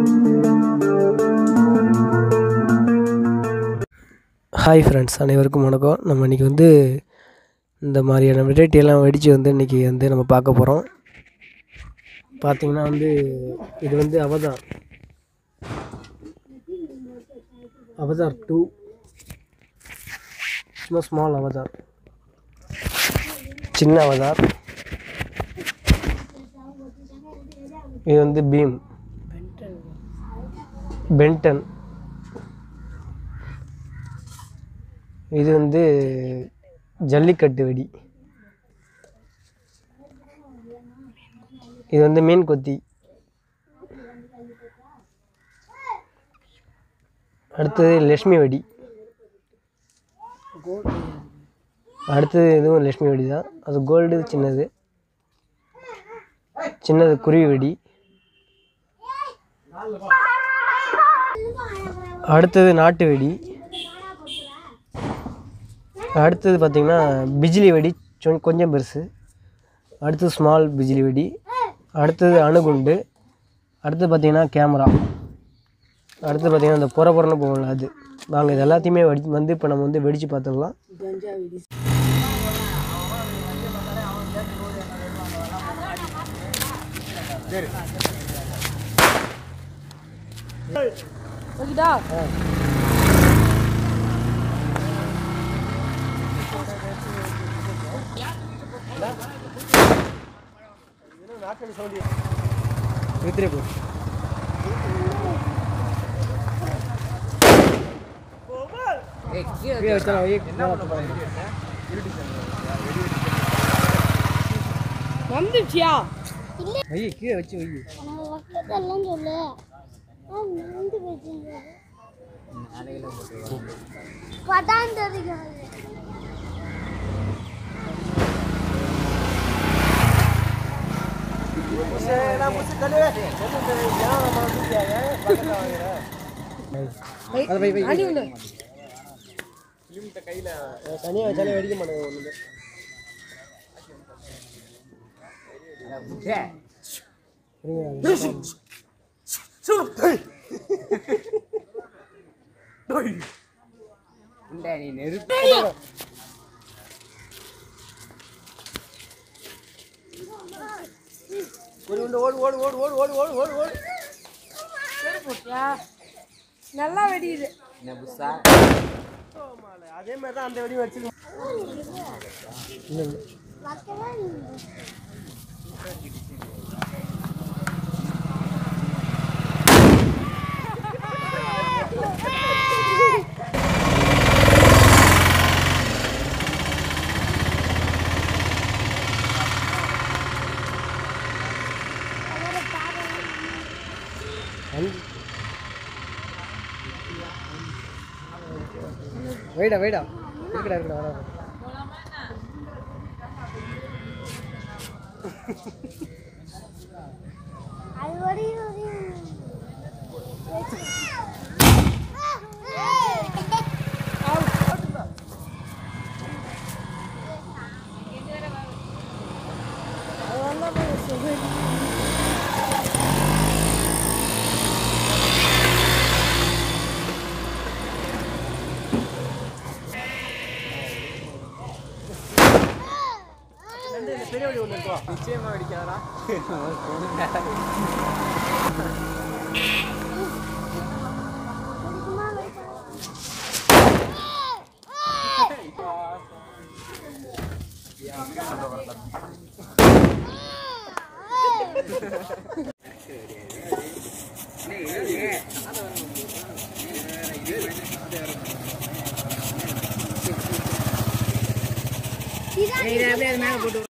Hi friends அனைவருக்கும் வணக்கம் நம்ம இன்றைக்கி வந்து இந்த மாதிரியான வெரைட்டி எல்லாம் வெடித்து வந்து இன்றைக்கி வந்து நம்ம பார்க்க போகிறோம் பார்த்திங்கன்னா வந்து இது வந்து அவதார் அவதார் டூ சும்மா ஸ்மால் அவதார் சின்ன அவதார் இது வந்து பீம் பென்டன் இது வந்து ஜல்லிக்கட்டு வெடி இது வந்து மீன் கொத்தி அடுத்தது லக்ஷ்மி வெடி அடுத்தது இதுவும் லக்ஷ்மி வெடி தான் அது கோல்டு சின்னது சின்னது குருவி வெடி அடுத்தது நாட்டு வெடி அடுத்தது பார்த்திங்கன்னா பிஜிலி வெடி சொ- கொஞ்சம் பெருசு அடுத்தது ஸ்மால் பிஜிலி வெடி அடுத்தது அணுகுண்டு அடுத்தது பார்த்திங்கன்னா கேமரா அடுத்து பார்த்திங்கன்னா இந்த புற புறன்னு போகல அது வாங்க இது எல்லாத்தையுமே வெடி வந்து இப்போ நம்ம வந்து வெடித்து பார்த்துடலாம் ஓகேடா வித்திரே போ கீழே வச்சாலும் வை, மேலே போடாத. வந்துச்சியா வை கீழே வச்சு வை அதெல்லாம் சொல்லு நான் நந்து பேசுங்க பதான் தெரியாது அதை வை வை அடி உள்ள தனியாக வச்சாலே வெடிக்க மாட்டேங்குது ஒன்றுமே யா நல்லா வெடியுது அதே மாதிரி தான் அந்த வெடி வச்சு வைக்கவே இல்லை. வெயிடா வெயிடா இருக்கடா இருக்கடா வர அது வரையும் வரையும். இதான்